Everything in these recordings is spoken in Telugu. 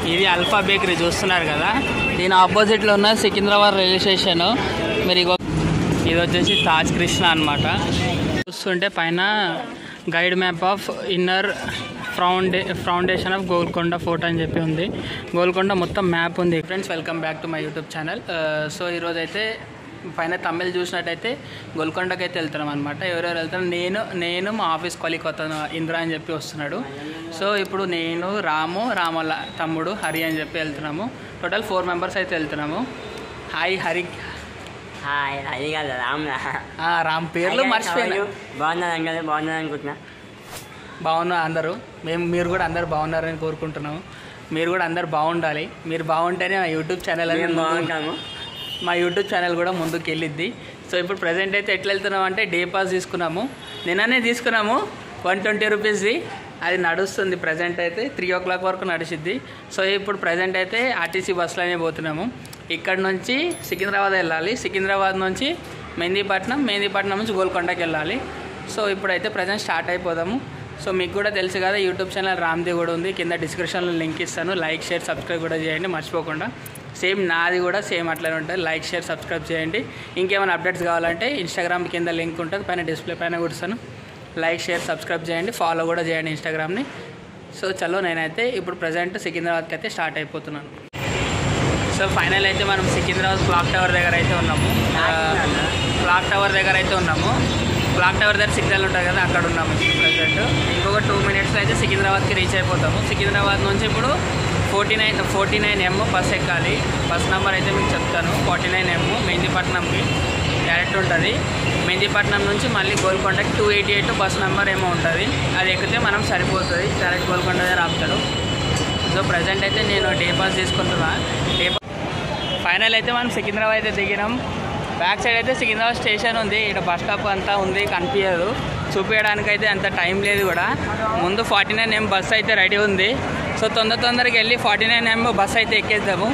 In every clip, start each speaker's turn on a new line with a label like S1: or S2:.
S1: ఇది అల్ఫా బేకరీ చూస్తున్నారు కదా దీని ఆపోజిట్లో ఉన్న సికింద్రాబాద్ రైల్వే స్టేషన్ మీరు ఇగో ఇది వచ్చేసి తాజ్ కృష్ణ అనమాట చూస్తుంటే పైన గైడ్ మ్యాప్ ఆఫ్ ఇన్నర్ ఫౌండే ఫౌండేషన్ ఆఫ్ గోల్కొండ ఫోర్ట్ అని చెప్పి ఉంది గోల్కొండ మొత్తం మ్యాప్ ఉంది friends welcome back to my YouTube channel so ఈరోజు అయితే పైన తమిళ్ చూసినట్టయితే గోల్కొండకి అయితే వెళ్తున్నాం అనమాట ఎవరెవరు వెళ్తారు నేను నేను మా ఆఫీస్ కొలిక్ వస్తాను ఇంద్ర అని చెప్పి వస్తున్నాడు సో ఇప్పుడు నేను రాము రామల తమ్ముడు హరి అని చెప్పి వెళ్తున్నాము టోటల్ ఫోర్ మెంబర్స్ అయితే వెళ్తున్నాము హాయ్ హరి
S2: హాయ్ అది కాదు రామ్లా
S1: ఆ, రామ్ పేర్లు మర్చిపోయాను
S2: బాగున్నారు అంకల్ బాగున్నారు అనుకుంటున్నా
S1: బాగున్నా అందరూ మేము మీరు కూడా అందరు బాగున్నారని కోరుకుంటున్నాము మీరు కూడా అందరు బాగుండాలి మీరు బాగుంటేనే మా యూట్యూబ్ ఛానల్ అనేది
S2: మేము
S1: ముందు-
S2: బాగుంటాము
S1: మా యూట్యూబ్ ఛానల్ కూడా ముందుకు వెళ్ళిద్ది సో ఇప్పుడు ప్రజెంట్ అయితే ఎట్లా వెళ్తున్నాం అంటే డే పాస్ తీసుకున్నాము నిన్ననే తీసుకున్నాము వన్ ట్వంటీ రూపీస్ది అది నడుస్తుంది ప్రజెంట్ అయితే త్రీ ఓ క్లాక్ వరకు నడిచిద్ది సో ఇప్పుడు ప్రజెంట్ అయితే ఆర్టీసీ బస్సులోనే పోతున్నాము ఇక్కడ నుంచి సికింద్రాబాద్ వెళ్ళాలి సికింద్రాబాద్ నుంచి మెహందీపట్నం మెహందీపట్నం నుంచి గోల్కొండకి వెళ్ళాలి సో ఇప్పుడైతే ప్రజెంట్ స్టార్ట్ అయిపోదాము సో మీకు కూడా తెలుసు కదా యూట్యూబ్ ఛానల్ రామ్ది కూడా ఉంది కింద డిస్క్రిప్షన్లో లింక్ ఇస్తాను లైక్ షేర్ సబ్స్క్రైబ్ కూడా చేయండి మర్చిపోకుండా సేమ్ నాది కూడా సేమ్ అట్లనే ఉంటుంది లైక్ షేర్ సబ్స్క్రైబ్ చేయండి ఇంకేమైనా అప్డేట్స్ కావాలంటే ఇన్స్టాగ్రామ్ కింద లింక్ ఉంటుంది పైన డిస్ప్లే పైన కూర్చాను లైక్ షేర్ సబ్స్క్రైబ్ చేయండి ఫాలో కూడా చేయండి ఇన్స్టాగ్రామ్ని సో చలో నేనైతే ఇప్పుడు ప్రజెంట్ సికింద్రాబాద్కి అయితే స్టార్ట్ అయిపోతున్నాను సో ఫైనల్ అయితే మనం సికింద్రాబాద్ క్లాక్ టవర్ దగ్గర అయితే ఉన్నాము ఆ, క్లాక్ టవర్ దగ్గర అయితే ఉన్నాము క్లాక్ టవర్ దగ్గర సిగ్నల్ ఉంటుంది కదా అక్కడ ఉన్నాము ప్రజెంట్ ఇంకొక టూ మినిట్స్లో అయితే సికింద్రాబాద్కి రీచ్ అయిపోతాము సికింద్రాబాద్ నుంచి ఇప్పుడు forty nine forty nine M bus ఎక్కాలి బస్ నెంబర్ అయితే మీకు చెప్తాను ఫార్టీ నైన్ ఎమ్ మెహందీపట్నంకి డైరెక్ట్ ఉంటుంది మెహందీపట్నం నుంచి మళ్ళీ గోల్కొండకి two eighty eight bus number ఏమో ఉంటుంది అది ఎక్కితే మనం సరిపోతుంది డైరెక్ట్ గోల్కొండ దగ్గర ఆపుతాడు సో ప్రజెంట్ అయితే నేను డే పాస్ తీసుకుంటున్నా డే పాస్ ఫైనల్ అయితే మనం సికింద్రాబాద్ అయితే దిగినాం బ్యాక్ సైడ్ అయితే సికింద్రాబాద్ స్టేషన్ ఉంది ఇక్కడ బస్ స్టాప్ అంతా ఉంది కనిపించదు చూపించడానికి అయితే అంత టైం లేదు కూడా ముందు ఫార్టీ నైన్ ఎం బస్ అయితే రెడీ ఉంది సో తొందర తొందరగా వెళ్ళి ఫార్టీ నైన్ ఎం బస్ అయితే ఎక్కేద్దాము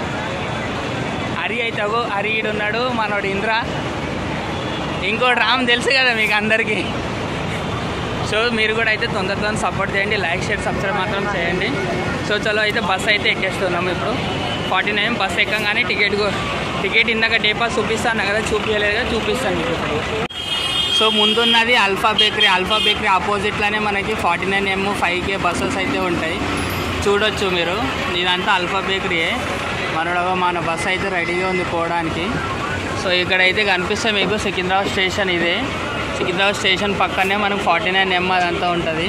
S1: హరి అయితే అగో హరి ఈడు ఉన్నాడు మనోడు ఇంద్ర ఇంకోటి రామ్ తెలుసు కదా మీకు అందరికీ సో మీరు కూడా అయితే తొందర తొందర సపోర్ట్ చేయండి లైక్ షేర్ సబ్స్క్రైబ్ మాత్రం చేయండి సో చలో అయితే బస్ అయితే ఎక్కేస్తున్నాము ఇప్పుడు ఫార్టీ నైన్ బస్ ఎక్కగానే టికెట్ కూ- టికెట్ ఇందాక డే పాస్ చూపిస్తాను కదా చూపించలేదు కదా చూపిస్తాను మీకు ఇప్పుడు సో ముందున్నది అల్ఫా బేకరీ అల్ఫా బేకరీ ఆపోజిట్లోనే మనకి forty nine M five K buses అయితే ఉంటాయి చూడొచ్చు మీరు ఇదంతా అల్ఫా బేకరీయే మనోడగా మన బస్ అయితే రెడీగా ఉంది పోవడానికి సో ఇక్కడైతే కనిపిస్తే మీకు సికింద్రాబాద్ స్టేషన్ ఇదే సికింద్రాబాద్ స్టేషన్ పక్కనే మనకు ఫార్టీ నైన్ ఎమ్ అదంతా ఉంటుంది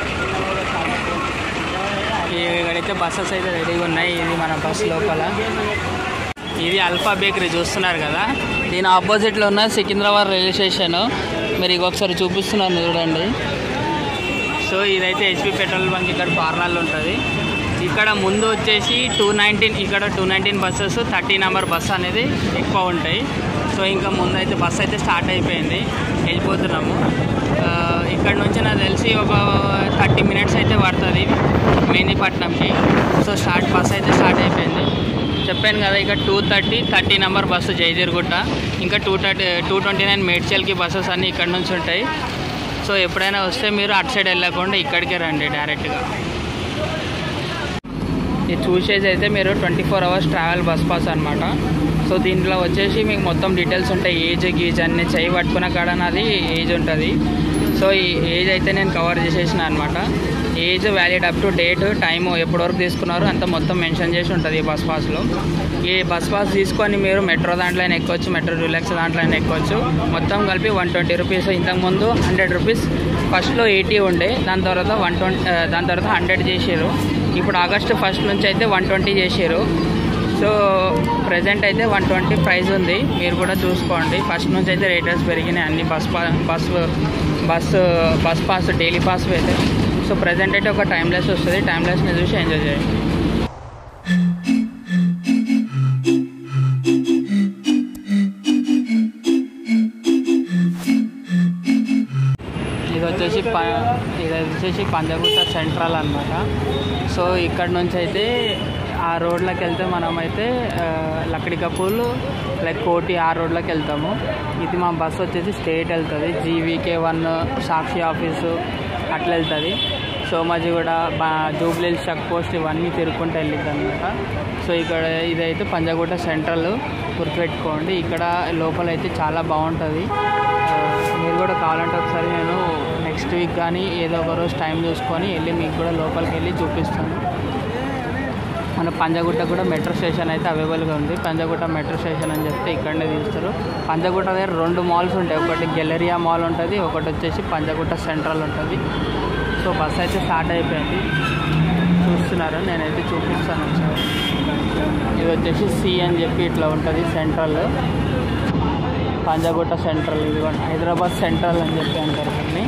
S1: ఇక్కడైతే బస్సెస్ అయితే రెడీగా ఉన్నాయి ఇది మన బస్ లోపల ఇది అల్ఫా బేకరీ చూస్తున్నారు కదా దీని ఆపోజిట్లో ఉన్న సికింద్రాబాద్ రైల్వే స్టేషన్ మీరు ఇక ఒకసారి చూపిస్తున్నాను చూడండి సో ఇదైతే హెచ్పి పెట్రోల్ బంక్ ఇక్కడ కార్నర్లో ఉంటుంది ఇక్కడ ముందు వచ్చేసి టూ నైన్టీన్ ఇక్కడ two nineteen buses thirty number bus అనేది ఎక్కువ ఉంటాయి సో ఇంకా ముందు అయితే బస్ అయితే స్టార్ట్ అయిపోయింది వెళ్ళిపోతున్నాము ఆ, ఇక్కడ నుంచి నాకు తెలిసి ఒక థర్టీ మినిట్స్ అయితే పడుతుంది మెహందీపట్నంకి సో స్టార్ట్ బస్ అయితే స్టార్ట్ అయిపోయింది చెప్పాను కదా ఇక two thirty thirty number bus జయజీర్గుట్ట ఇంకా two thirty two twenty nine మేడ్చల్కి బస్సెస్ అన్నీ ఇక్కడ నుంచి ఉంటాయి సో ఎప్పుడైనా వస్తే మీరు అటు సైడ్ వెళ్ళకుండా ఇక్కడికే రండి డైరెక్ట్గా ఇది చూసేసి అయితే మీరు twenty four hours travel bus pass అనమాట సో దీంట్లో వచ్చేసి మీకు మొత్తం డీటెయిల్స్ ఉంటాయి ఏజ్ గీజ్ అన్ని చేయి పట్టుకున్న కాడ నాది ఏజ్ ఉంటుంది సో ఈ ఏజ్ అయితే నేను కవర్ చేసేసిన అనమాట age valid up to date time ఎప్పటి వరకు తీసుకున్నారు అంత మొత్తం మెన్షన్ చేసి ఉంటుంది ఈ బస్ పాస్లో ఈ బస్ పాస్ తీసుకొని మీరు మెట్రో దాంట్లో అయినా ఎక్కొచ్చు మెట్రో రిలాక్స్ దాంట్లో అయినా ఎక్కొచ్చు మొత్తం కలిపి వన్ ట్వంటీ రూపీస్ ఇంతకుముందు హండ్రెడ్ రూపీస్ ఫస్ట్లో ఎయిటీ ఉండే దాని తర్వాత వన్ ట్వంటీ దాని తర్వాత హండ్రెడ్ చేసారు ఇప్పుడు ఆగస్టు ఫస్ట్ నుంచి అయితే వన్ ట్వంటీ చేసారు సో ప్రజెంట్ అయితే వన్ ట్వంటీ ప్రైస్ ఉంది మీరు కూడా చూసుకోండి ఫస్ట్ నుంచి అయితే రేటర్స్ పెరిగినాయి అన్ని బస్ పా bus bus bus pass daily pass అయితే సో ప్రజెంట్ అయితే ఒక టైమ్లెస్ వస్తుంది టైమ్లెస్ని చూసి ఎంజాయ్ చేయండి ఇది వచ్చేసి ప ఇది వచ్చేసి పంజగుట్ట సెంట్రల్ అనమాట సో ఇక్కడ నుంచి అయితే ఆ రోడ్లోకి వెళ్తే మనం అయితే ఆ, లక్కడి కపూల్ లైక్ కోటి ఆ రోడ్లోకి వెళ్తాము ఇది మా బస్ వచ్చేసి స్టేట్ వెళ్తుంది జీవీకే వన్ సాక్షి ఆఫీసు అట్లా వెళ్తుంది సో సోమాజిగూడ బా జూబ్లీహిల్స్ చెక్ పోస్ట్ ఇవన్నీ తిరుక్కుంటూ వెళ్ళిద్ది అనమాట సో ఇక్కడ ఇదైతే పంజాగుట్ట సెంట్రల్ గుర్తుపెట్టుకోండి ఇక్కడ లోపల అయితే చాలా బాగుంటుంది ఆ, మీరు కూడా కావాలంటే ఒకసారి నేను నెక్స్ట్ వీక్ కానీ ఏదో ఒక రోజు టైం చూసుకొని వెళ్ళి మీకు కూడా లోపలికి వెళ్ళి చూపిస్తాను మన పంజాగుట్ట కూడా మెట్రో స్టేషన్ అయితే అవైలబుల్గా ఉంది పంజాగుట్ట మెట్రో స్టేషన్ అని చెప్తే ఇక్కడనే తీస్తారు పంజాగుట్ట దగ్గర రెండు మాల్స్ ఉంటాయి ఒకటి గెలరియా మాల్ ఉంటుంది ఒకటి వచ్చేసి పంజాగుట్ట సెంట్రల్ ఉంటుంది సో బస్ అయితే స్టార్ట్ అయిపోయింది చూస్తున్నారు నేనైతే చూపిస్తాను ఒకసారి ఇది వచ్చేసి సి అని చెప్పి ఇట్లా ఉంటుంది సెంట్రల్ పంజాగుట్ట సెంట్రల్ ఇది కూడా హైదరాబాద్ సెంట్రల్ అని చెప్పి అంటారు దీన్ని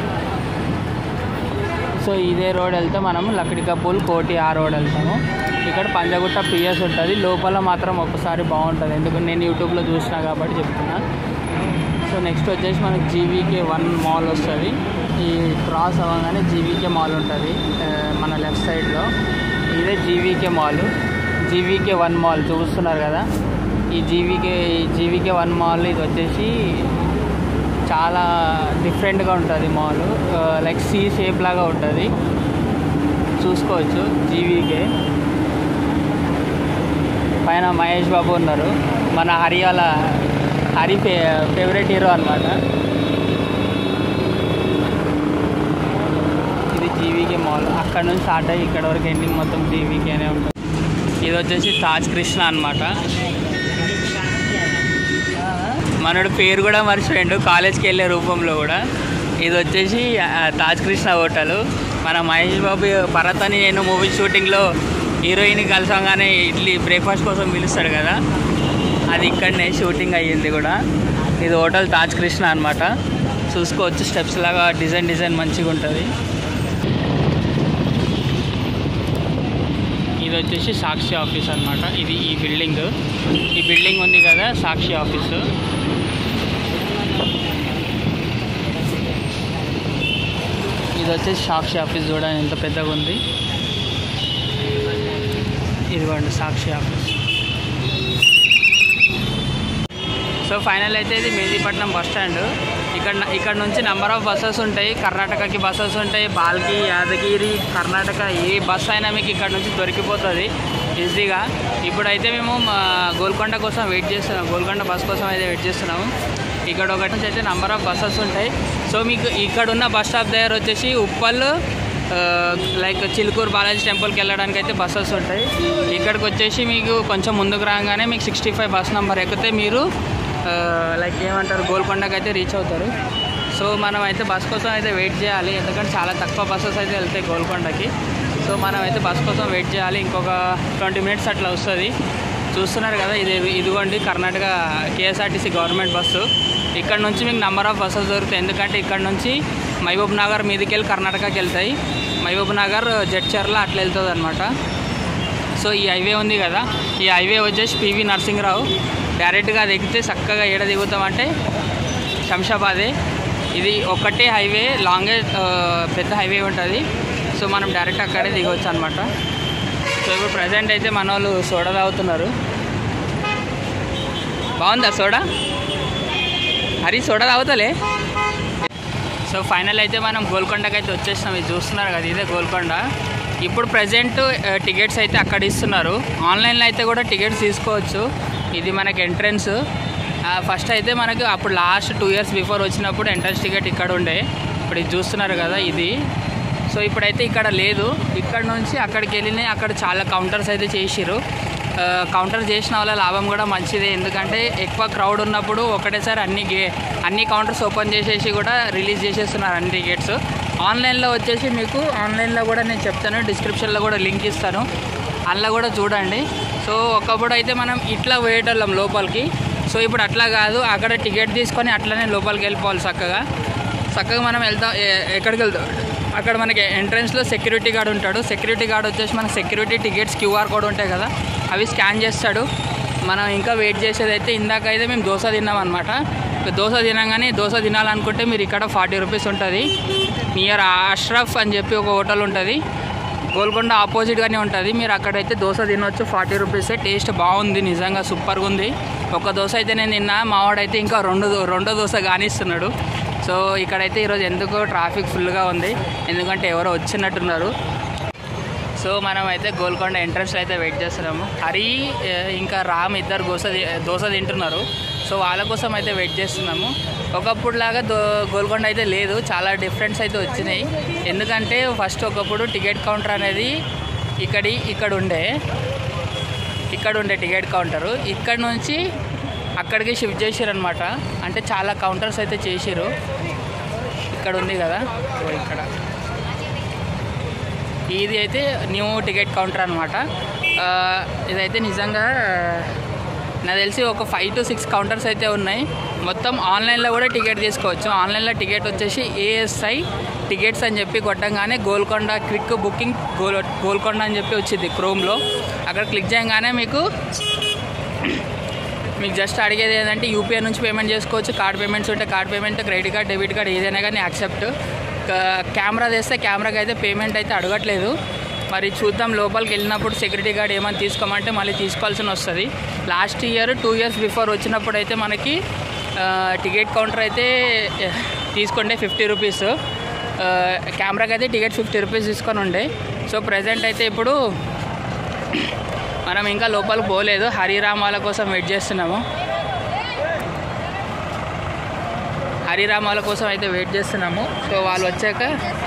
S1: సో ఇదే రోడ్ వెళ్తే మనం లక్డి కపూల్ కోటి ఆ రోడ్ వెళ్తాము ఇక్కడ పంజాగుట్ట పిఎస్ ఉంటుంది లోపల మాత్రం ఒక్కసారి బాగుంటుంది ఎందుకంటే నేను యూట్యూబ్లో చూసినా కాబట్టి చెప్తున్నా సో నెక్స్ట్ వచ్చేసి మనకి జీవీకే వన్ మాల్ వస్తుంది ఈ క్రాస్ అవ్వగానే జీవీకే మాల్ ఉంటుంది ఆ, మన లెఫ్ట్ సైడ్లో ఇదే GVK mall GVK one mall చూస్తున్నారు కదా ఈ జీవీకే ఈ జీవీకే వన్ మాల్ ఇది వచ్చేసి చాలా డిఫరెంట్గా ఉంటుంది మాల్ లైక్ సీ షేప్ లాగా ఉంటుంది చూసుకోవచ్చు జీవీకే పైన మహేష్ బాబు ఉన్నారు మన హరియాల హరి ఫే ఫేవరెట్ హీరో అనమాట ఇది జీవీకే మాల్ అక్కడ నుంచి స్టార్ట్ అయ్యి ఇక్కడ వరకు ఎండింగ్ మొత్తం జీవీకేనే ఉంటుంది ఇది వచ్చేసి తాజ్ కృష్ణ అనమాట మనోడు పేరు కూడా మర్చిపోయిండు కాలేజ్కి వెళ్ళే రూపంలో కూడా ఇది వచ్చేసి ఆ, తాజ్ కృష్ణ హోటల్ మన మహేష్ బాబు భరత్ అని నేను మూవీ షూటింగ్లో హీరోయిన్ కలిసంగానే ఇడ్లీ బ్రేక్ఫాస్ట్ కోసం పిలుస్తాడు కదా అది ఇక్కడనే షూటింగ్ అయ్యింది కూడా ఇది హోటల్ తాజ్ కృష్ణ అనమాట చూసుకోవచ్చు స్టెప్స్ లాగా డిజైన్ డిజైన్ మంచిగా ఉంటుంది ఇది వచ్చేసి సాక్షి ఆఫీస్ అన్నమాట ఇది ఈ బిల్డింగ్ ఈ బిల్డింగ్ ఉంది కదా సాక్షి ఆఫీసు ఇది వచ్చేసి సాక్షి ఆఫీస్ చూడండి ఎంత పెద్దగా ఉంది ఇదిగోండి సాక్షి ఆఫీస్ సో ఫైనల్ అయితే ఇది మెహదీపట్నం బస్ స్టాండ్ ఇక్కడ ఇక్కడ నుంచి నెంబర్ ఆఫ్ బస్సెస్ ఉంటాయి కర్ణాటకకి బస్సెస్ ఉంటాయి బాల్కి యాదగిరి కర్ణాటక ఏ బస్ అయినా మీకు ఇక్కడ నుంచి దొరికిపోతుంది ఈజీగా ఇప్పుడైతే మేము మా గోల్కొండ కోసం వెయిట్ చేస్తున్నాం గోల్కొండ బస్ కోసం అయితే వెయిట్ చేస్తున్నాము ఇక్కడ ఒకటి నుంచి అయితే నెంబర్ ఆఫ్ బస్సెస్ ఉంటాయి సో మీకు ఇక్కడ ఉన్న బస్ స్టాప్ దగ్గర వచ్చేసి ఉప్పల్ ఆ, లైక్ చిలుకూరు బాలాజీ టెంపుల్కి వెళ్ళడానికి అయితే బస్సెస్ ఉంటాయి ఇక్కడికి వచ్చేసి మీకు కొంచెం ముందుకు రాగానే మీకు సిక్స్టీ ఫైవ్ బస్ నెంబర్ ఎక్కితే మీరు ఆ, లైక్ ఏమంటారు గోల్కొండకి అయితే రీచ్ అవుతారు సో మనం అయితే బస్ కోసం అయితే వెయిట్ చేయాలి ఎందుకంటే చాలా తక్కువ బస్సెస్ అయితే వెళ్తాయి గోల్కొండకి సో మనం అయితే బస్ కోసం వెయిట్ చేయాలి ఇంకొక ట్వంటీ మినిట్స్ అట్లా వస్తుంది చూస్తున్నారు కదా ఇది ఇదిగోండి కర్ణాటక కేఎస్ఆర్టీసీ గవర్నమెంట్ బస్సు ఇక్కడ నుంచి మీకు నెంబర్ ఆఫ్ బస్సెస్ దొరుకుతాయి ఎందుకంటే ఇక్కడ నుంచి మహబూబ్ నగర్ మీదకి వెళ్ళి కర్ణాటకకి వెళ్తాయి మహబూబ్ నగర్ జడ్చర్ల అట్లా వెళ్తుంది అనమాట సో ఈ హైవే ఉంది కదా ఈ హైవే వచ్చేసి పివి నరసింహరావు డైరెక్ట్గా అది ఎక్కితే చక్కగా ఏడ దిగుతామంటే శంషాబాదే ఇది ఒకటే హైవే లాంగెస్ట్ పెద్ద హైవే ఉంటుంది సో మనం డైరెక్ట్ అక్కడే దిగవచ్చు అనమాట సో ఇప్పుడు ప్రజెంట్ అయితే మన వాళ్ళు సోడా తాగుతున్నారు బాగుందా సోడా హరి సోడా తాగుతలే సో ఫైనల్ అయితే మనం గోల్కొండకి అయితే వచ్చేసినాం ఇది చూస్తున్నారు కదా ఇదే గోల్కొండ ఇప్పుడు ప్రజెంట్ టికెట్స్ అయితే అక్కడ ఇస్తున్నారు ఆన్లైన్లో అయితే కూడా టికెట్స్ తీసుకోవచ్చు ఇది మనకి ఎంట్రన్స్ ఫస్ట్ అయితే మనకి అప్పుడు లాస్ట్ టూ ఇయర్స్ బిఫోర్ వచ్చినప్పుడు ఎంట్రన్స్ టికెట్ ఇక్కడ ఉండే ఇప్పుడు ఇది చూస్తున్నారు కదా ఇది సో ఇప్పుడైతే ఇక్కడ లేదు ఇక్కడ నుంచి అక్కడికి వెళ్ళినాయి అక్కడ చాలా కౌంటర్స్ అయితే చేసిర్రు ఆ, కౌంటర్ చేసిన వాళ్ళ లాభం కూడా మంచిదే ఎందుకంటే ఎక్కువ క్రౌడ్ ఉన్నప్పుడు ఒకటేసారి అన్ని గే అన్ని కౌంటర్స్ ఓపెన్ చేసేసి కూడా రిలీజ్ చేసేస్తున్నారు అన్ని టికెట్స్ ఆన్లైన్లో వచ్చేసి మీకు ఆన్లైన్లో కూడా నేను చెప్తాను డిస్క్రిప్షన్లో కూడా లింక్ ఇస్తాను అందులో కూడా చూడండి సో ఒకప్పుడు అయితే మనం ఇట్లా పోయేటోళ్ళం లోపలికి సో ఇప్పుడు అట్లా కాదు అక్కడ టికెట్ తీసుకొని అట్లనే లోపలికి వెళ్ళిపోవాలి చక్కగా చక్కగా మనం వెళ్తాం ఎ- ఎక్కడికి వెళ్తాం అక్కడ మనకి ఎంట్రన్స్లో సెక్యూరిటీ గార్డ్ ఉంటాడు సెక్యూరిటీ గార్డ్ వచ్చేసి మన సెక్యూరిటీ టికెట్స్ క్యూఆర్ కోడ్ ఉంటాయి కదా అవి స్కాన్ చేస్తాడు మనం ఇంకా వెయిట్ చేసేది అయితే ఇందాక అయితే మేము దోశ తిన్నాం అనమాట దోశ తినగానే దోశ తినాలనుకుంటే మీరు ఇక్కడ ఫార్టీ రూపీస్ ఉంటుంది నియర్ అష్రఫ్ అని చెప్పి ఒక హోటల్ ఉంటుంది గోల్కొండ ఆపోజిట్గానే ఉంటుంది మీరు అక్కడైతే దోశ తినొచ్చు ఫార్టీ రూపీసే టేస్ట్ బాగుంది నిజంగా సూపర్గా ఉంది ఒక దోశ అయితే నేను తిన్నా మావాడైతే ఇంకా రెండు దో- రెండో దోశ కానిస్తున్నాడు సో ఇక్కడైతే ఈరోజు ఎందుకో ట్రాఫిక్ ఫుల్గా ఉంది ఎందుకంటే ఎవరో వచ్చినట్టున్నారు సో మనం అయితే గోల్కొండ ఎంట్రన్స్ అయితే వెయిట్ చేస్తున్నాము హరి ఏ, ఇంకా రామ్ ఇద్దరు దోశ తి- దోశ తింటున్నారు సో వాళ్ళ కోసం అయితే వెయిట్ చేస్తున్నాము ఒకప్పుడులాగా దో గోల్కొండ అయితే లేదు చాలా డిఫరెన్స్ అయితే వచ్చినాయి ఎందుకంటే ఫస్ట్ ఒకప్పుడు టికెట్ కౌంటర్ అనేది ఇక్కడి ఇక్కడ ఉండే ఇక్కడ ఉండే టికెట్ కౌంటరు ఇక్కడ నుంచి అక్కడికి షిఫ్ట్ చేసారు అనమాట అంటే చాలా కౌంటర్స్ అయితే చేసిరు ఇక్కడ ఉంది కదా ఓ ఇక్కడ ఇది అయితే న్యూ టికెట్ కౌంటర్ అనమాట ఇదైతే నిజంగా నాకు తెలిసి ఒక ఫైవ్ టు సిక్స్ కౌంటర్స్ అయితే ఉన్నాయి మొత్తం ఆన్లైన్లో కూడా టికెట్ తీసుకోవచ్చు ఆన్లైన్లో టికెట్ వచ్చేసి ఏఎస్ఐ టికెట్స్ అని చెప్పి కొట్టంగానే గోల్కొండ క్విక్ బుకింగ్ గోల్ గోల్కొండ అని చెప్పి వచ్చింది క్రోమ్లో అక్కడ క్లిక్ చేయగానే మీకు మీకు జస్ట్ అడిగేది ఏంటంటే యూపీఐ నుంచి పేమెంట్ చేసుకోవచ్చు కార్డ్ పేమెంట్స్ ఉంటే card payment credit card debit card ఏదైనా కానీ యాక్సెప్ట్ కెమెరా తెస్తే కెమెరాకి అయితే పేమెంట్ అయితే అడగట్లేదు మరి చూద్దాం లోపలికి వెళ్ళినప్పుడు సెక్యూరిటీ గార్డ్ ఏమైనా తీసుకోమంటే మళ్ళీ తీసుకోవాల్సి వస్తుంది last year two years before వచ్చినప్పుడు అయితే మనకి టికెట్ కౌంటర్ అయితే ఆ, తీసుకుంటే ఫిఫ్టీ రూపీస్ కెమెరాకి అయితే టికెట్ ఫిఫ్టీ రూపీస్ తీసుకొని ఉండే సో ప్రజెంట్ అయితే ఇప్పుడు మనం ఇంకా లోపలికి పోలేదు హరిరామ్ వాళ్ళ కోసం వెయిట్ చేస్తున్నాము హరిరామ్ వాళ్ళ కోసం అయితే వెయిట్ చేస్తున్నాము సో వాళ్ళు వచ్చాక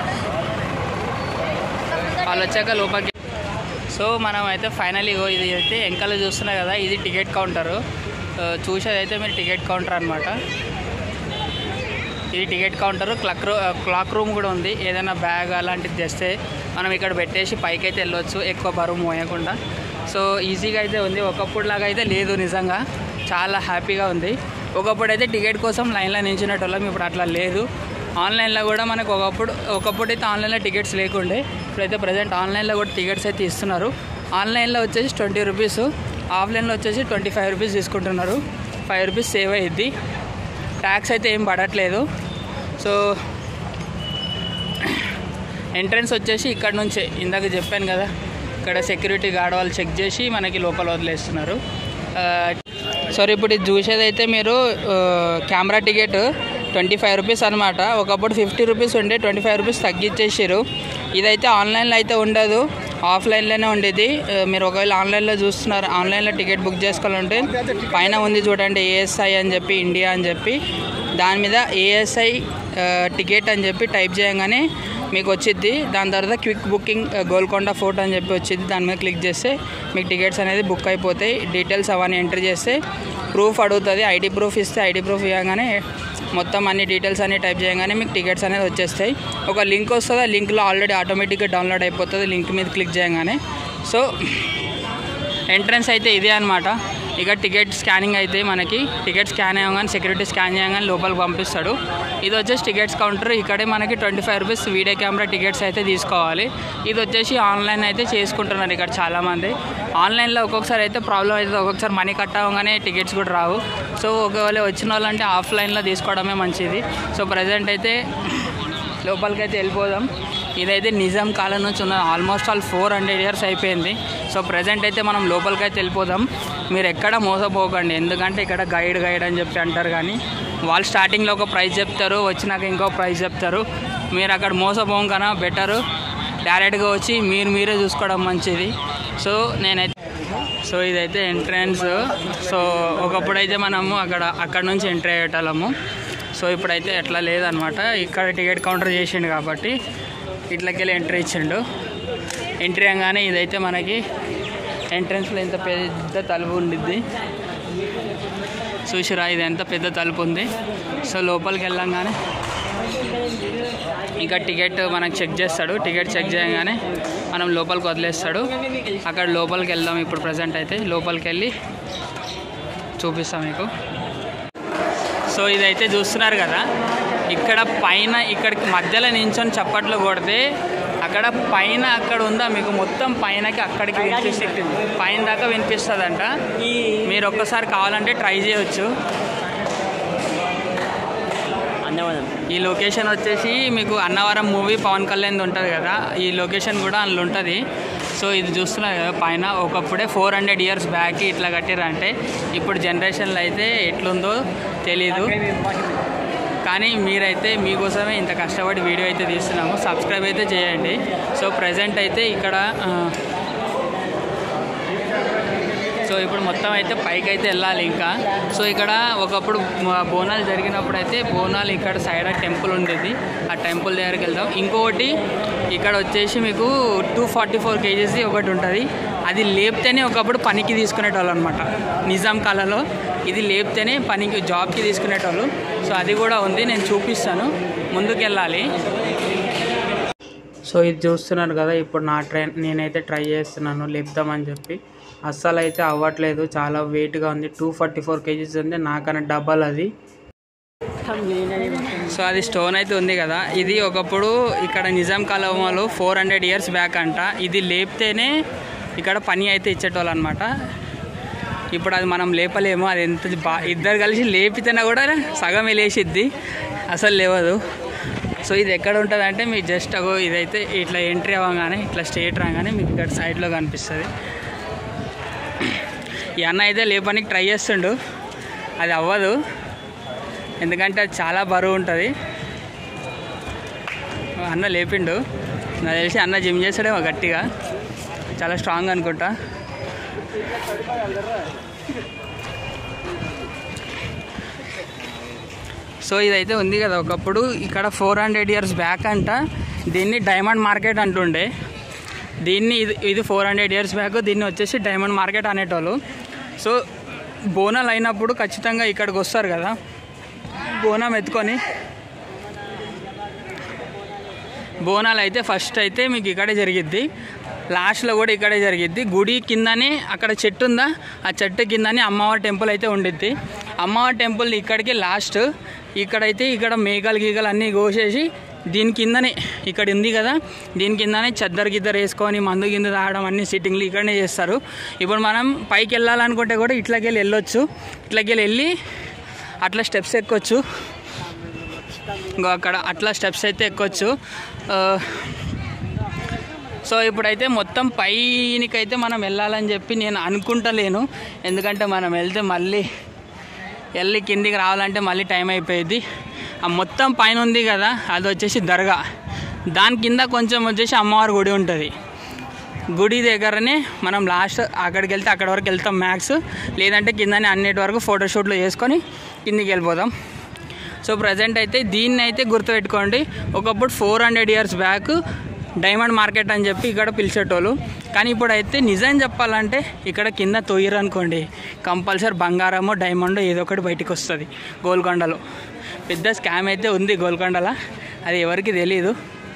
S1: వాళ్ళు వచ్చాక లోపలికి సో మనం అయితే ఫైనల్ ఇగో ఇది అయితే వెంకల చూస్తున్నా కదా ఇది టికెట్ కౌంటరు చూసేది అయితే మీరు టికెట్ కౌంటర్ అనమాట ఇది టికెట్ కౌంటర్ క్లాక్ రూ క్లాక్ రూమ్ కూడా ఉంది ఏదైనా బ్యాగ్ అలాంటిది తెస్తే మనం ఇక్కడ పెట్టేసి పైకి అయితే వెళ్ళొచ్చు ఎక్కువ బరువు మోయకుండా సో ఈజీగా అయితే ఉంది ఒకప్పుడు లాగా అయితే లేదు నిజంగా చాలా హ్యాపీగా ఉంది ఒకప్పుడు అయితే టికెట్ కోసం లైన్లో నించునేటోళ్ళం ఇప్పుడు అట్లా లేదు ఆన్లైన్లో కూడా మనకు ఒకప్పుడు ఒకప్పుడు అయితే ఆన్లైన్లో టికెట్స్ లేకుండే ఇప్పుడైతే ప్రజెంట్ ఆన్లైన్లో కూడా టికెట్స్ అయితే ఇస్తున్నారు ఆన్లైన్లో వచ్చేసి ట్వంటీ రూపీస్ ఆఫ్లైన్లో వచ్చేసి ట్వంటీ ఫైవ్ రూపీస్ తీసుకుంటున్నారు ఫైవ్ రూపీస్ సేవ్ అయ్యిద్ది ట్యాక్స్ అయితే ఏం పడట్లేదు సో ఎంట్రన్స్ వచ్చేసి ఇక్కడ నుంచే ఇందాక చెప్పాను కదా ఇక్కడ సెక్యూరిటీ గార్డ్ వాళ్ళు చెక్ చేసి మనకి లోపల వదిలేస్తున్నారు సారీ ఇప్పుడు ఇది చూసేది అయితే మీరు camera ticket twenty five rupees అనమాట ఒకప్పుడు ఫిఫ్టీ రూపీస్ ఉండే ట్వంటీ ఫైవ్ రూపీస్ తగ్గించేసారు ఇదైతే ఆన్లైన్లో అయితే ఉండదు ఆఫ్లైన్లోనే ఉండేది ఆ, మీరు ఒకవేళ ఆన్లైన్లో చూస్తున్నారు ఆన్లైన్లో టికెట్ బుక్ చేసుకోవాలంటే పైన ఉంది చూడండి ఏఎస్ఐ అని చెప్పి ఇండియా అని చెప్పి దాని మీద ఏఎస్ఐ టికెట్ అని చెప్పి టైప్ చేయగానే మీకు వచ్చింది దాని తర్వాత క్విక్ బుకింగ్ ఆ, గోల్కొండ ఫోర్ట్ అని చెప్పి వచ్చింది దాని మీద క్లిక్ చేస్తే మీకు టికెట్స్ అనేది బుక్ అయిపోతాయి డీటెయిల్స్ అవన్నీ ఎంటర్ చేస్తే ప్రూఫ్ అడుగుతుంది ఐడి ప్రూఫ్ ఇస్తే ఐడి ప్రూఫ్ ఇవ్వగానే మొత్తం అన్ని డీటెయిల్స్ అన్ని టైప్ చేయగానే మీకు టికెట్స్ అనేది వచ్చేస్తాయి ఒక లింక్ వస్తుంది ఆ లింక్లో ఆల్రెడీ ఆటోమేటిక్గా డౌన్లోడ్ అయిపోతుంది లింక్ మీద క్లిక్ చేయగానే సో ఎంట్రన్స్ అయితే ఇదే అనమాట ఇక టికెట్ స్కానింగ్ అయితే మనకి టికెట్ స్కాన్ అయ్యగానే సెక్యూరిటీ స్కాన్ చేయగానే లోపలికి పంపిస్తాడు ఇది వచ్చేసి టికెట్స్ కౌంటర్ ఇక్కడే మనకి twenty five rupees video camera tickets అయితే తీసుకోవాలి ఇది వచ్చేసి ఆన్లైన్ అయితే చేసుకుంటున్నారు ఇక్కడ చాలామంది ఆన్లైన్లో ఒక్కొక్కసారి అయితే ప్రాబ్లం అవుతుంది ఒక్కొక్కసారి మనీ కట్ అవ్వగానే టికెట్స్ కూడా రావు సో ఒకవేళ వచ్చిన వాళ్ళంటే ఆఫ్లైన్లో తీసుకోవడమే మంచిది సో ప్రజెంట్ అయితే లోపలికి అయితే వెళ్ళిపోదాం ఇదైతే నిజాం కాలం నుంచి ఉన్న almost all four hundred years అయిపోయింది సో ప్రజెంట్ అయితే మనం లోపలికి అయితే వెళ్ళిపోదాం మీరు ఎక్కడ మోసపోకండి ఎందుకంటే ఇక్కడ గైడ్ గైడ్ అని చెప్పి అంటారు కానీ వాళ్ళు స్టార్టింగ్లో ఒక ప్రైస్ చెప్తారు వచ్చినాక ఇంకో ప్రైస్ చెప్తారు మీరు అక్కడ మోసపోం కన్నా బెటరు డైరెక్ట్గా వచ్చి మీరు మీరే చూసుకోవడం మంచిది సో నేనైతే సో ఇదైతే ఎంట్రన్స్ సో ఒకప్పుడు అయితే మనము అక్కడ అక్కడ నుంచి ఎంట్రీ అయ్యేటోళ్ళము సో ఇప్పుడైతే ఎట్లా లేదనమాట ఇక్కడ టికెట్ కౌంటర్ చేసిండు కాబట్టి ఇట్లకి వెళ్ళి ఎంట్రీ ఇచ్చిండు ఎంట్రీ అనగానే ఇదైతే మనకి ఎంట్రన్స్లో ఎంత పెద్ద తలుపు ఉండిద్ది చూసిరా ఇది ఎంత పెద్ద తలుపు ఉంది సో లోపలికి వెళ్ళంగానే ఇంకా టికెట్ మనకు చెక్ చేస్తాడు టికెట్ చెక్ చేయగానే మనం లోపలికి వదిలేస్తాడు అక్కడ లోపలికి వెళ్దాం ఇప్పుడు ప్రజెంట్ అయితే లోపలికి వెళ్ళి చూపిస్తాం మీకు సో ఇదైతే చూస్తున్నారు కదా ఇక్కడ పైన ఇక్కడికి మధ్యలో నించొని చప్పట్లు కొడితే అక్కడ పైన అక్కడ ఉందా మీకు మొత్తం పైనకి అక్కడికి వినిపిస్తుంది పైన దాకా వినిపిస్తుందంట మీరు ఒక్కసారి కావాలంటే ట్రై చేయొచ్చు
S2: అన్నవరం
S1: ఈ లొకేషన్ వచ్చేసి మీకు అన్నవరం మూవీ పవన్ కళ్యాణ్ ఉంటుంది కదా ఈ లొకేషన్ కూడా అందులో ఉంటుంది సో ఇది చూస్తున్నారు కదా పైన ఒకప్పుడే ఫోర్ హండ్రెడ్ ఇయర్స్ బ్యాక్ ఇట్లా కట్టిరంటే ఇప్పుడు జనరేషన్లో అయితే ఎట్లుందో తెలీదు కానీ మీరైతే మీకోసమే ఇంత కష్టపడి వీడియో అయితే తీస్తున్నాము సబ్స్క్రైబ్ అయితే చేయండి సో ప్రజెంట్ అయితే ఇక్కడ ఆ, సో ఇప్పుడు మొత్తం అయితే పైకి అయితే వెళ్ళాలి ఇంకా సో ఇక్కడ ఒకప్పుడు మ- బోనాలు జరిగినప్పుడు అయితే బోనాలు ఇక్కడ సైడ్ టెంపుల్ ఉండేది ఆ టెంపుల్ దగ్గరికి వెళ్దాం ఇంకొకటి ఇక్కడ వచ్చేసి మీకు టూ ఫార్టీ ఫోర్ కేజీస్ ఒకటి ఉంటుంది అది లేపితేనే ఒకప్పుడు పనికి తీసుకునేటోళ్ళు అనమాట నిజాం కాలంలో ఇది లేపితేనే పనికి జాబ్కి తీసుకునేటోళ్ళు సో అది కూడా ఉంది నేను చూపిస్తాను ముందుకు వెళ్ళాలి సో ఇది చూస్తున్నారు కదా ఇప్పుడు నా ట్రైన్ నేనైతే ట్రై చేస్తున్నాను లేపుదామని చెప్పి అస్సలు అయితే అవ్వట్లేదు చాలా వెయిట్గా ఉంది టూ ఫార్టీ ఫోర్ కేజీస్ ఉంది నాకన్నా డబల్ అది సో అది స్టోన్ అయితే ఉంది కదా ఇది ఒకప్పుడు ఇక్కడ నిజాం కాలంలో ఫోర్ హండ్రెడ్ ఇయర్స్ బ్యాక్ అంట ఇది లేపితేనే ఇక్కడ పని అయితే ఇచ్చేటోళ్ళు అనమాట ఇప్పుడు అది మనం లేపలేము అది ఎంత బా ఇద్దరు కలిసి లేపితేనే కూడా సగం లేచిద్ది అసలు లేవదు సో ఇది ఎక్కడ ఉంటుంది అంటే మీకు జస్ట్ అగో ఇదైతే ఇట్లా ఎంట్రీ అవ్వగానే ఇట్లా స్ట్రేట్ రాగానే మీకు ఇక్కడ సైడ్లో కనిపిస్తుంది ఈ అన్న అయితే లేపడానికి ట్రై చేస్తుండు అది అవ్వదు ఎందుకంటే అది చాలా బరువు ఉంటుంది అన్న లేపిండు నాకు తెలిసి అన్న జిమ్ చేస్తాడేమో గట్టిగా చాలా స్ట్రాంగ్ అనుకుంటా సో ఇదైతే ఉంది కదా ఒకప్పుడు ఇక్కడ ఫోర్ హండ్రెడ్ ఇయర్స్ బ్యాక్ అంట దీన్ని డైమండ్ మార్కెట్ అంటుండే దీన్ని ఇది ఇది ఫోర్ హండ్రెడ్ ఇయర్స్ బ్యాక్ దీన్ని వచ్చేసి డైమండ్ మార్కెట్ అనేటోళ్ళు సో బోనాలు అయినప్పుడు ఖచ్చితంగా ఇక్కడికి వస్తారు కదా బోనం ఎత్తుకొని బోనాలు అయితే ఫస్ట్ అయితే మీకు ఇక్కడే జరిగిద్ది లాస్ట్లో కూడా ఇక్కడే జరిగిద్ది గుడి కిందనే అక్కడ చెట్టు ఉందా ఆ చెట్టు కిందనే అమ్మవారి టెంపుల్ అయితే ఉండిద్ది అమ్మవారి టెంపుల్ ఇక్కడికి లాస్ట్ ఇక్కడైతే ఇక్కడ మేఘాలు గీగలు అన్నీ కోసేసి దీని కిందనే ఇక్కడ ఉంది కదా దీని కిందనే చెద్దరు గిద్దరు వేసుకొని మందు గిందు తాగడం అన్ని సిట్టింగ్లు ఇక్కడనే చేస్తారు ఇప్పుడు మనం పైకి వెళ్ళాలనుకుంటే కూడా ఇట్లకి వెళ్ళి వెళ్ళొచ్చు ఇట్లకి వెళ్ళి వెళ్ళి అట్లా స్టెప్స్ ఎక్కొచ్చు ఇంకో అక్కడ అట్లా స్టెప్స్ అయితే ఎక్కొచ్చు ఆ, సో ఇప్పుడైతే మొత్తం పైనికైతే మనం వెళ్ళాలని చెప్పి నేను అనుకుంటలేను ఎందుకంటే మనం వెళ్తే మళ్ళీ వెళ్ళి కిందికి రావాలంటే మళ్ళీ టైం అయిపోయింది ఆ మొత్తం పైన ఉంది కదా అది వచ్చేసి దర్గా దాని కింద కొంచెం వచ్చేసి అమ్మవారి గుడి ఉంటుంది గుడి దగ్గరనే మనం లాస్ట్ అక్కడికి వెళ్తే అక్కడి వరకు వెళ్తాం మ్యాక్స్ లేదంటే కిందనే అన్నిటి వరకు ఫోటోషూట్లు చేసుకొని కిందికి వెళ్ళిపోదాం సో ప్రజెంట్ అయితే దీన్ని అయితే గుర్తుపెట్టుకోండి ఒకప్పుడు four hundred years back diamond market అని చెప్పి ఇక్కడ పిలిచేటోళ్ళు కానీ ఇప్పుడు అయితే నిజం చెప్పాలంటే ఇక్కడ కింద తొయ్యరు అనుకోండి కంపల్సరీ బంగారమో డైమండ్ ఏదో ఒకటి బయటికి వస్తుంది గోల్కొండలో పెద్ద స్కామ్ అయితే ఉంది గోల్కొండలో అది ఎవరికి తెలియదు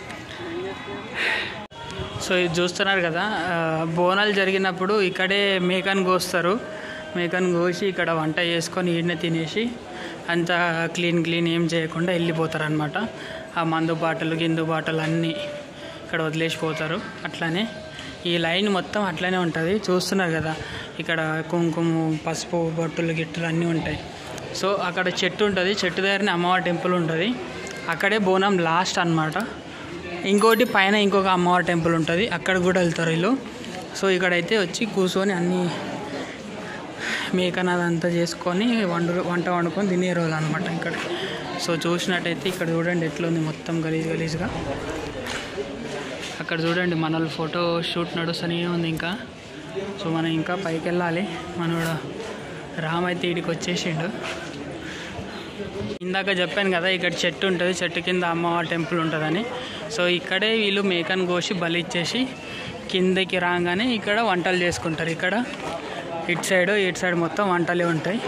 S1: సో ఇది చూస్తున్నారు కదా ఆ, బోనాలు జరిగినప్పుడు ఇక్కడే మేకను కోస్తారు మేకను కోసి ఇక్కడ వంట చేసుకొని ఈడనే తినేసి అంత క్లీన్ క్లీన్ ఏం చేయకుండా వెళ్ళిపోతారు అనమాట ఆ మందు బాటలు గిందు బాటలు అన్నీ ఇక్కడ వదిలేసిపోతారు అట్లానే ఈ లైన్ మొత్తం అట్లనే ఉంటుంది చూస్తున్నారు కదా ఇక్కడ కుంకుమ పసుపు బొట్టులు గిట్టులు అన్నీ ఉంటాయి సో అక్కడ చెట్టు ఉంటుంది చెట్టు దగ్గరనే అమ్మవారి టెంపుల్ ఉంటుంది అక్కడే బోనం లాస్ట్ అన్నమాట ఇంకోటి పైన ఇంకొక అమ్మవారి టెంపుల్ ఉంటుంది అక్కడ కూడా వెళ్తారు వీళ్ళు సో ఇక్కడైతే వచ్చి కూర్చొని అన్ని మేకన అదంతా చేసుకొని వండు వంట వండుకొని తినే రోజు అనమాట ఇక్కడ సో చూసినట్టయితే ఇక్కడ చూడండి ఎట్లుంది మొత్తం గలీజ్ గలీజ్గా అక్కడ చూడండి మన ఫోటో షూట్ నడుస్తూనే ఉంది ఇంకా సో మనం ఇంకా పైకి వెళ్ళాలి మనోడు రామ్ అయితే ఇడికి వచ్చేసిండు ఇందాక చెప్పాను కదా ఇక్కడ చెట్టు ఉంటుంది చెట్టు కింద అమ్మవారి టెంపుల్ ఉంటుందని సో ఇక్కడే వీళ్ళు మేకను కోసి బలి ఇచ్చేసి కిందకి రాగానే ఇక్కడ వంటలు చేసుకుంటారు ఇక్కడ ఇటు సైడ్ ఇటు సైడ్ మొత్తం వంటలే ఉంటాయి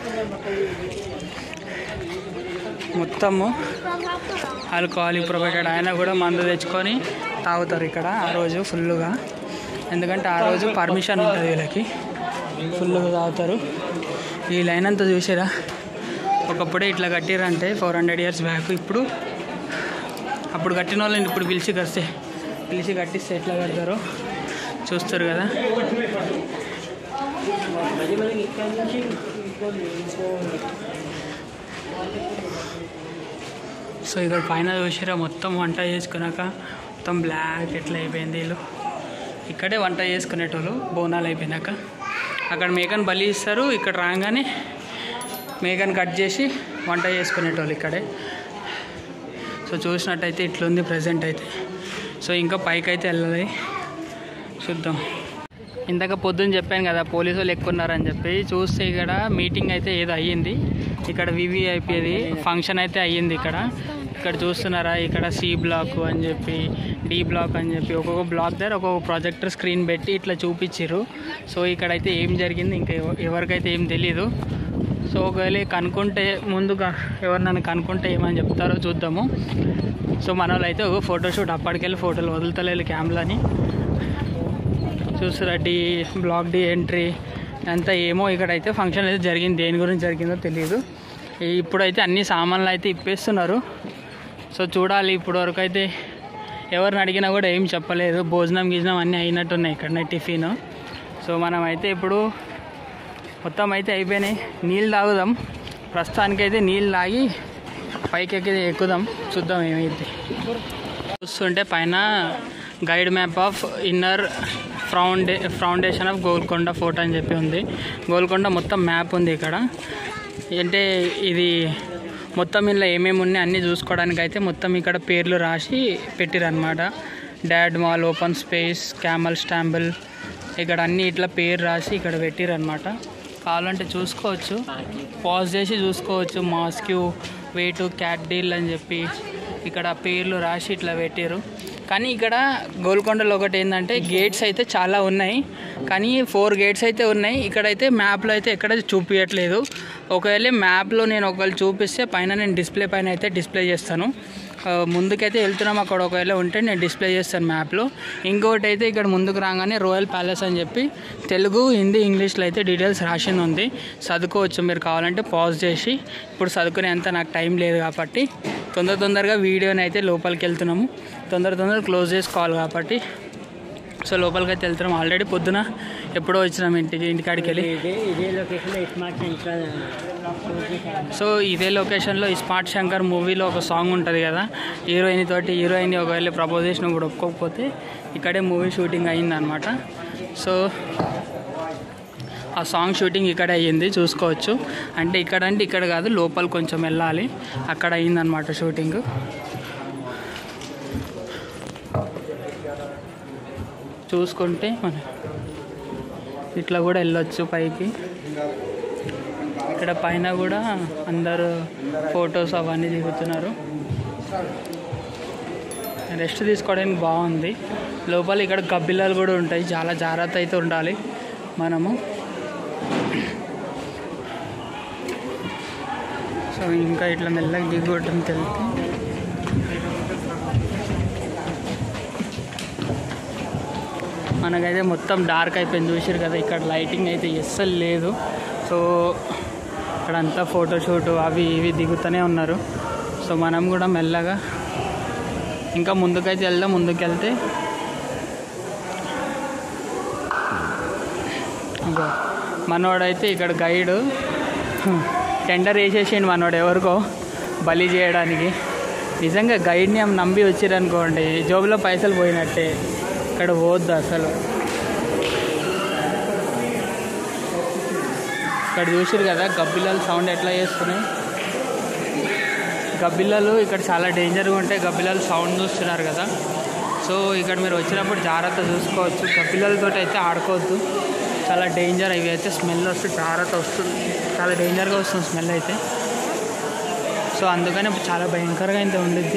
S1: మొత్తము ఆల్కహాల్ ప్రొవైడెడ్ ఆయన కూడా మందు తెచ్చుకొని తాగుతారు ఇక్కడ ఆ రోజు ఫుల్గా ఎందుకంటే ఆ రోజు పర్మిషన్ ఉంటుంది వీళ్ళకి ఫుల్గా తాగుతారు ఈ లైన్ అంతా చూసారా ఒకప్పుడే ఇట్లా కట్టిరంటే ఫోర్ హండ్రెడ్ ఇయర్స్ బ్యాక్ ఇప్పుడు అప్పుడు కట్టిన వాళ్ళని ఇప్పుడు పిలిచి కస్తే పిలిచి కట్టిస్తే ఎట్లా కడతారో చూస్తారు కదా సో ఇక్కడ పైన చూసిరా మొత్తం వంట చేసుకున్నాక మొత్తం బ్లాక్ ఎట్లా అయిపోయింది వీళ్ళు ఇక్కడే వంట చేసుకునేటోళ్ళు బోనాలు అయిపోయినాక అక్కడ మేకను బలి ఇస్తారు ఇక్కడ రాగానే మేకను కట్ చేసి వంట చేసుకునేటోళ్ళు ఇక్కడే సో చూసినట్టయితే ఇట్లుంది ప్రజెంట్ అయితే సో ఇంకా పైకి అయితే వెళ్ళాలి చూద్దాం ఇందాక పొద్దున్న చెప్పాను కదా పోలీసు వాళ్ళు ఎక్కువ ఉన్నారని చెప్పి చూస్తే ఇక్కడ మీటింగ్ అయితే ఏదో అయ్యింది ఇక్కడ వివిఐపిది ఫంక్షన్ అయితే అయ్యింది ఇక్కడ ఇక్కడ చూస్తున్నారా ఇక్కడ సి బ్లాక్ అని చెప్పి డి బ్లాక్ అని చెప్పి ఒక్కొక్క బ్లాక్ దగ్గర ఒక్కొక్క ప్రొజెక్టర్ స్క్రీన్ పెట్టి ఇట్లా చూపించారు సో ఇక్కడైతే ఏం జరిగింది ఇంకా ఎవ- ఎవరికైతే ఏం తెలీదు సో ఒకవేళ కనుక్కుంటే ముందుగా ఎవరు నన్ను కనుక్కుంటే ఏమని చెప్తారో చూద్దాము సో మన వాళ్ళు అయితే ఒక ఫోటోషూట్ అప్పటికెళ్ళి ఫోటోలు వదులుతలేదు క్యామ్లని చూసారా డి బ్లాక్ డి ఎంట్రీ అంతా ఏమో ఇక్కడైతే ఫంక్షన్ అయితే జరిగింది దేని గురించి జరిగిందో తెలియదు ఈ- ఇప్పుడైతే అన్ని సామాన్లు అయితే ఇప్పేస్తున్నారు సో చూడాలి ఇప్పుడు వరకు అయితే ఎవరిని అడిగినా కూడా ఏం చెప్పలేదు భోజనం గీజనం అన్నీ అయినట్టున్నాయి ఇక్కడ టిఫిన్ సో మనం అయితే ఇప్పుడు మొత్తం అయితే అయిపోయినాయి నీళ్ళు తాగుదాం ప్రస్తుతానికైతే నీళ్ళు తాగి పైకి ఎక్కి ఎక్కుదాం చూద్దాం ఏమైంది చూస్తుంటే పైన గైడ్ మ్యాప్ ఆఫ్ ఇన్నర్ ఫౌండే ఫౌండేషన్ ఆఫ్ గోల్కొండ ఫోర్ట్ అని చెప్పి ఉంది గోల్కొండ మొత్తం మ్యాప్ ఉంది ఇక్కడ అంటే ఇది మొత్తం ఇందులో ఏమేమి ఉన్నాయి అన్నీ చూసుకోవడానికి అయితే మొత్తం ఇక్కడ పేర్లు రాసి పెట్టిరనమాట డాడ్ మాల్ ఓపెన్ స్పేస్ క్యామల్ స్టాంబుల్ ఇక్కడ అన్నీ ఇట్లా పేరు రాసి ఇక్కడ పెట్టిరనమాట కావాలంటే చూసుకోవచ్చు పాజ్ చేసి చూసుకోవచ్చు మాస్క్యూ వేటు క్యాట్ డీల్ అని చెప్పి ఇక్కడ పేర్లు రాసి ఇట్లా పెట్టారు కానీ ఇక్కడ గోల్కొండలో ఒకటి ఏంటంటే గేట్స్ అయితే చాలా ఉన్నాయి కానీ ఫోర్ గేట్స్ అయితే ఉన్నాయి ఇక్కడైతే మ్యాప్లో అయితే ఎక్కడ చూపించట్లేదు ఒకవేళ మ్యాప్లో నేను ఒకవేళ చూపిస్తే పైన నేను డిస్ప్లే పైన అయితే డిస్ప్లే చేస్తాను ఆ, ముందుకైతే వెళ్తున్నాం అక్కడ ఒకవేళ ఉంటే నేను డిస్ప్లే చేస్తాను మ్యాప్లో ఇంకొకటి అయితే ఇక్కడ ముందుకు రాగానే రోయల్ ప్యాలెస్ అని చెప్పి తెలుగు హిందీ ఇంగ్లీష్లో అయితే డీటెయిల్స్ రాసింది ఉంది చదువుకోవచ్చు మీరు కావాలంటే పాజ్ చేసి ఇప్పుడు చదువుకునేంత నాకు టైం లేదు కాబట్టి తొందర తొందరగా వీడియోని అయితే లోపలికి వెళ్తున్నాము తొందర తొందర క్లోజ్ చేసుకోవాలి కాబట్టి సో లోపలికి అయితే వెళ్తున్నాం ఆల్రెడీ పొద్దున ఎప్పుడో వచ్చినాం ఇంటికి ఇంటికాడికి వెళ్ళి
S2: ఇదే ఇదే లొకేషన్లో స్మార్ట్ సెంటర్
S1: సో ఇదే లొకేషన్లో స్మార్ట్ శంకర్ మూవీలో ఒక సాంగ్ ఉంటుంది కదా హీరోయిన్ తోటి హీరోయిన్ ఒకవేళ ప్రపోజ్ చేసిన కూడా ఒప్పుకోకపోతే ఇక్కడే మూవీ షూటింగ్ అయ్యిందనమాట సో ఆ సాంగ్ షూటింగ్ ఇక్కడే అయ్యింది చూసుకోవచ్చు అంటే ఇక్కడ అంటే ఇక్కడ కాదు లోపల కొంచెం వెళ్ళాలి అక్కడ అయ్యిందనమాట షూటింగ్ చూసుకుంటే మన ఇట్లా కూడా వెళ్ళొచ్చు పైకి ఇక్కడ పైన కూడా అందరూ ఫొటోస్ అవన్నీ దిగుతున్నారు రెస్ట్ తీసుకోవడానికి బాగుంది లోపల ఇక్కడ గబ్బిలాలు కూడా ఉంటాయి చాలా జాగ్రత్త అయితే ఉండాలి మనము సో ఇంకా ఇట్లా మెల్లగా దిగొట్టడానికి వెళ్తే మనకైతే మొత్తం డార్క్ అయిపోయింది చూసారు కదా ఇక్కడ లైటింగ్ అయితే అస్సలు లేదు సో ఇక్కడ అంతా ఫోటోషూట్ అవి ఇవి దిగుతూనే ఉన్నారు సో మనం కూడా మెల్లగా ఇంకా ముందుకైతే వెళ్దాం ముందుకు వెళ్తే ఇంకో మనోడైతే ఇక్కడ గైడ్ టెండర్ వేసేసిండు మనోడు ఎవరికో బలి చేయడానికి నిజంగా గైడ్ని ఆమె నమ్మి వచ్చిరనుకోండి జోబులో పైసలు పోయినట్టే ఇక్కడ పోవద్దు అసలు ఇక్కడ చూసిరు కదా గబ్బిలాలు సౌండ్ ఎట్లా చేస్తున్నాయి గబ్బిలాలు ఇక్కడ చాలా డేంజర్గా ఉంటాయి గబ్బిలాలు సౌండ్ చూస్తున్నారు కదా సో ఇక్కడ మీరు వచ్చినప్పుడు జాగ్రత్త చూసుకోవచ్చు గబ్బిలాలతో అయితే ఆడుకోవద్దు చాలా డేంజర్ ఇవి అయితే స్మెల్ వస్తే జాగ్రత్త వస్తుంది చాలా డేంజర్గా వస్తుంది స్మెల్ అయితే సో అందుకని చాలా భయంకరంగా అయితే ఉండిద్ది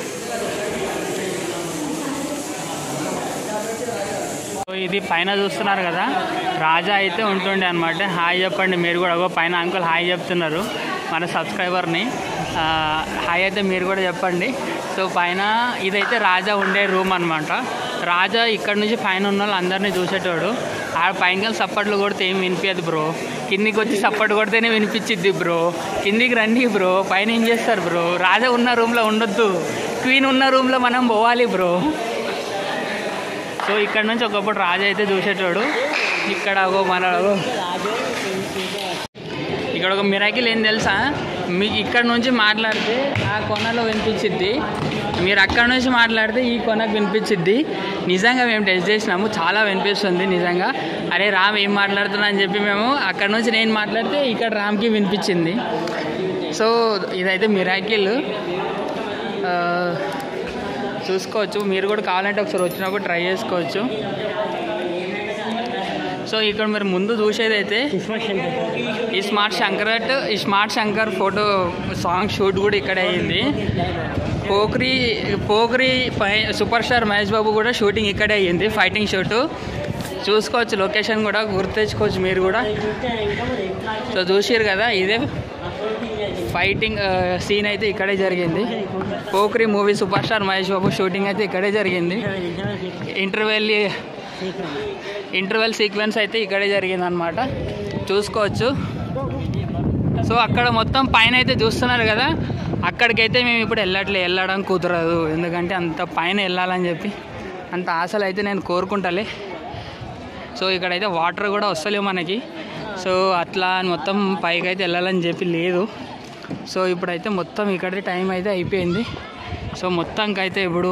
S1: సో ఇది పైన చూస్తున్నారు కదా రాజా అయితే ఉంటుండే అనమాట హాయ్ చెప్పండి మీరు కూడా అగో పైన అంకుల్ హాయ్ చెప్తున్నారు మన సబ్స్క్రైబర్ని ఆ, హాయ్ అయితే మీరు కూడా చెప్పండి సో పైన ఇదైతే రాజా ఉండే రూమ్ అనమాట రాజా ఇక్కడ నుంచి పైన ఉన్న వాళ్ళు అందరినీ చూసేటోడు ఆ పైన సప్పట్లు కొడితే ఏం వినిపించదు బ్రో కిందికి వచ్చి సప్పట్లు కొడితేనే వినిపించిద్ది బ్రో కిందికి రండి బ్రో పైన ఏం చేస్తారు బ్రో రాజా ఉన్న రూమ్లో ఉండొద్దు క్వీన్ ఉన్న రూమ్లో మనం పోవాలి బ్రో సో ఇక్కడ నుంచి ఒకప్పుడు రాజు అయితే చూసేటోడు ఇక్కడ ఒక మన ఇక్కడ ఒక మిరాకిల్ ఏం తెలుసా మీకు ఇక్కడ నుంచి మాట్లాడితే ఆ కొనలో వినిపించిద్ది మీరు అక్కడ నుంచి మాట్లాడితే ఈ కొనకు వినిపించిద్ది నిజంగా మేము టెస్ట్ చేసినాము చాలా వినిపిస్తుంది నిజంగా అరే రామ్ ఏం మాట్లాడుతున్నా అని చెప్పి మేము అక్కడ నుంచి నేను మాట్లాడితే ఇక్కడ రామ్కి వినిపించింది సో ఇదైతే మిరాకిల్ చూసుకోవచ్చు మీరు కూడా కావాలంటే ఒకసారి వచ్చినప్పుడు ట్రై చేసుకోవచ్చు సో ఇక్కడ మీరు ముందు చూసేది అయితే
S2: किस्मत सेंटर
S1: ఈ స్మార్ట్ శంకర్ అట్ ఈ smart Shankar photo song shoot కూడా ఇక్కడ అయ్యింది పోక్రీ పోక్రీ పై సూపర్ స్టార్ మహేష్ బాబు కూడా షూటింగ్ ఇక్కడే అయ్యింది ఫైటింగ్ షూట్ చూసుకోవచ్చు లొకేషన్ కూడా గుర్తెచ్చుకోవచ్చు మీరు కూడా సో చూసిరు కదా ఇదే ఫైటింగ్ సీన్ అయితే ఇక్కడే జరిగింది Pokiri movie super star Mahesh Babu shooting అయితే ఇక్కడే జరిగింది ఇంటర్వెల్ ఇంటర్వెల్ సీక్వెన్స్ అయితే ఇక్కడే జరిగింది అనమాట చూసుకోవచ్చు సో అక్కడ మొత్తం పైన అయితే చూస్తున్నారు కదా అక్కడికైతే మేము ఇప్పుడు వెళ్ళట్లే వెళ్ళడం కుదరదు ఎందుకంటే అంత పైన వెళ్ళాలని చెప్పి అంత ఆశలు అయితే నేను కోరుకుంటాలే సో ఇక్కడైతే వాటర్ కూడా వస్తలేవు మనకి సో అట్లా అని మొత్తం పైకి అయితే వెళ్ళాలని చెప్పి లేదు సో ఇప్పుడైతే మొత్తం ఇక్కడ టైం అయితే అయిపోయింది సో మొత్తంకి అయితే ఇప్పుడు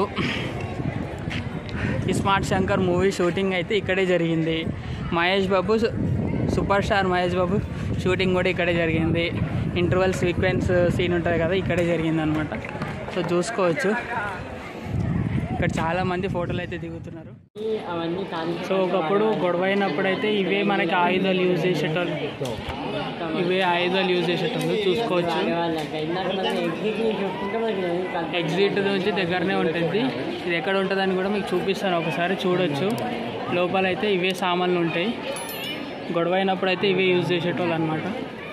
S1: ఈ స్మార్ట్ శంకర్ మూవీ షూటింగ్ అయితే ఇక్కడే జరిగింది మహేష్ బాబు సు- super star Mahesh Babu shooting కూడా ఇక్కడే జరిగింది ఇంటర్వెల్ సీక్వెన్స్ సీన్ ఉంటుంది కదా ఇక్కడే జరిగింది అనమాట సో చూసుకోవచ్చు ఇక్కడ చాలా మంది ఫోటోలు అయితే దిగుతున్నారు
S2: అవన్నీ ఖాళీ
S1: సో ఒకప్పుడు గొడవ అయినప్పుడు అయితే ఇవే మనకి ఆయుధాలు యూజ్ చేసేటోళ్ళు ఇవే ఆయుధాలు యూజ్ చేసేటోళ్ళు చూసుకోవచ్చు
S2: వాళ్ళంటే ఇందాక మనం ఎగ్జిట్ చూసుకుంటే మనకి ఏమీ కాదు.
S1: ఎగ్జిట్ నుంచి దగ్గరనే ఉంటుంది ఇది ఎక్కడ ఉంటుందని కూడా మీకు చూపిస్తాను ఒకసారి చూడొచ్చు లోపల అయితే ఇవే సామాన్లు ఉంటాయి గొడవ అయినప్పుడు అయితే ఇవే యూజ్ చేసేటోళ్ళు అనమాట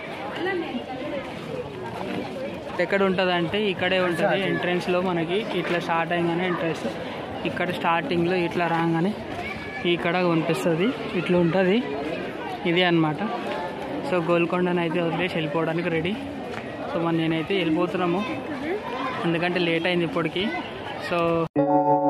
S1: ఎక్కడ ఉంటుంది అంటే ఇక్కడే ఉంటుంది ఎంట్రన్స్లో మనకి ఇట్లా స్టార్ట్ అయ్యగానే ఎంట్రన్స్ ఇక్కడ స్టార్టింగ్లో ఇట్లా రాగానే ఇక్కడ కనిపిస్తుంది ఇట్లా ఉంటుంది ఇది అన్నమాట సో గోల్కొండని అయితే వదిలేసి వెళ్ళిపోవడానికి రెడీ సో మరి నేనైతే వెళ్ళిపోతున్నాము ఎందుకంటే లేట్ అయింది ఇప్పటికి సో